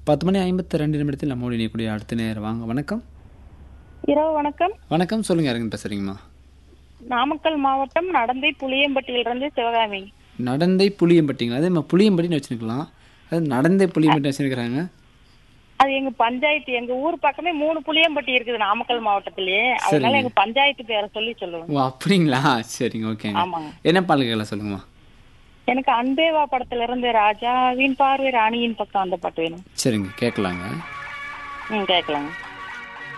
பத்து மணி ஐம்பத்தி ரெண்டு நிமிடத்தில் நம்மோடு இணையக்கூடிய அடுத்த நேரம் வாங்க வணக்கம் இரவு வணக்கம் வணக்கம் சொல்லுங்க யாருங்க பேசுறீங்கம்மா நாமக்கல் மாவட்டம் நடந்தை புளியம்பட்டியிலிருந்து சிவகாமி நடந்தை புளியம்பட்டிங்களா அதே மாதிரி புளியம்பட்டின்னு வச்சுருக்கலாம் அது நடந்தை புளியம்பட்டி வச்சுருக்கிறாங்க அது எங்க பஞ்சாயத்து எங்க ஊர் பக்கமே மூணு புளியம்பட்டி இருக்குது நாமக்கல் மாவட்டத்திலேயே அதனால எங்க பஞ்சாயத்து பேரை சொல்லி சொல்லுவேன் ஓ அப்படிங்களா சரிங்க ஓகேங்க ஆமாங்க என்ன பாடல்களை சொல்லுங்கம்மா எனக்கு அன்பேவா படத்துல இருந்து ராஜாவின் பார்வை ராணியின் பக்கம் அந்த பாட்டு வேணும் சரிங்க கேட்கலாங்க ம் கேட்கலாங்க